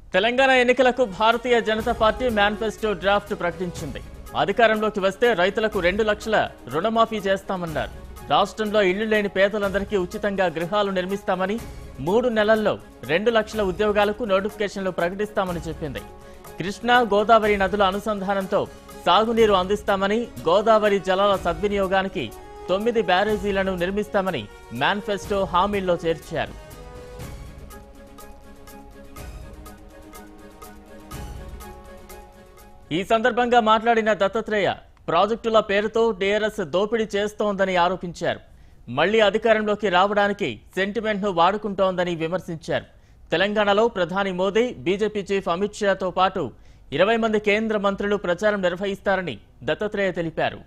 తెలంగాణ ఎన్నికలకు Bharatiya Janata party manifesto draft ప్రకటించింది అధికారంలోకి వస్తే రైతులకు రెండు లక్షల రుణమాఫీ చేస్తామన్నారు రాష్ట్రంలో ఇళ్లు లేని పేదలందరికీ ఉచితంగా గృహాలు నిర్మిస్తామని మూడు నెలల్లో రెండు లక్షల ఉద్యోగాలకు నోటిఫికేషన్లు ప్రకటిస్తామని చెప్పింది కృష్ణా గోదావరి నదుల అనుసంధానంతో సాగునీరు అందిస్తామని గోదావరి జలాల సద్వినియోగానికి తొమ్మిది బ్యారేజీలను నిర్మిస్తామని మేనిఫెస్టో హామీల్లో చేర్చారు ఈ సందర్భంగా మాట్లాడిన దత్తాత్రేయ ప్రాజెక్టుల పేరుతో టీఆర్ఎస్ దోపిడీ చేస్తోందని ఆరోపించారు మళ్లీ అధికారంలోకి రావడానికి సెంటిమెంట్ ను వాడుకుంటోందని విమర్శించారు తెలంగాణలో ప్రధాని మోదీ బీజేపీ చీఫ్ అమిత్ షాతో పాటు ఇరవై మంది కేంద్ర మంత్రులు ప్రచారం నిర్వహిస్తారని దత్తాత్రేయ తెలిపారు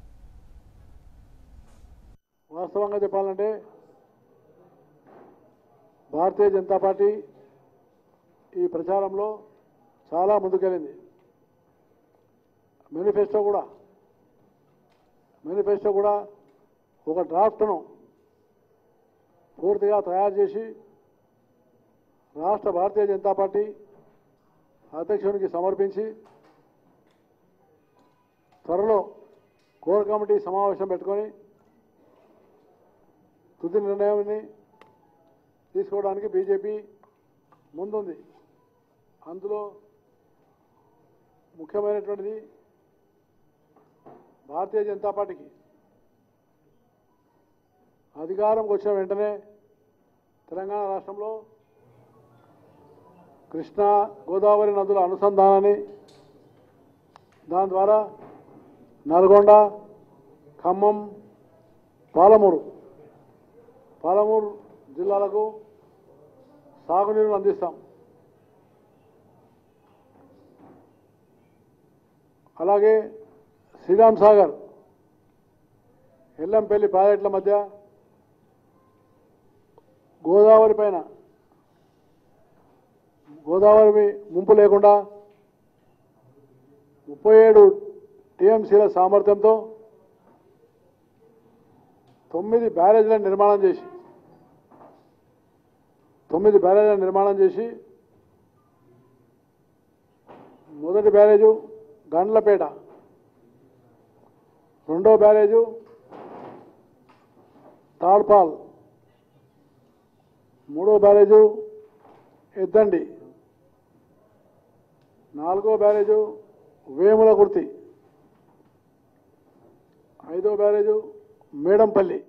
వాస్తవంగా చెప్పాలంటే భారతీయ జనతా పార్టీ ఈ ప్రచారంలో చాలా ముందుకెళ్ళింది మేనిఫెస్టో కూడా మేనిఫెస్టో కూడా ఒక డ్రాఫ్ట్ను పూర్తిగా తయారు చేసి రాష్ట్ర భారతీయ జనతా పార్టీ అధ్యక్షునికి సమర్పించి త్వరలో కోర్ కమిటీ సమావేశం పెట్టుకొని తుది నిర్ణయాన్ని తీసుకోవడానికి బీజేపీ ముందుంది అందులో ముఖ్యమైనటువంటిది భారతీయ జనతా పార్టీకి అధికారంకి వచ్చిన వెంటనే తెలంగాణ రాష్ట్రంలో కృష్ణా గోదావరి నదుల అనుసంధానాన్ని దాని ద్వారా నల్గొండ ఖమ్మం పాలమూరు పాలమూరు జిల్లాలకు సాగునీరును అందిస్తాం అలాగే శ్రీరామ్ సాగర్ ఎల్లంపల్లి ప్రాజెక్టుల మధ్య గోదావరి పైన గోదావరి ముంపు లేకుండా ముప్పై ఏడు టీఎంసీల సామర్థ్యంతో తొమ్మిది బ్యారేజ్లను నిర్మాణం చేసి తొమ్మిది బ్యారేజ్లను నిర్మాణం చేసి మొదటి బ్యారేజు గండ్లపేట రెండో బ్యారేజు తాడ్పాల్ మూడో బ్యారేజు ఎద్దండి నాలుగో బ్యారేజు వేముల కుర్తి ఐదో బ్యారేజు మేడంపల్లి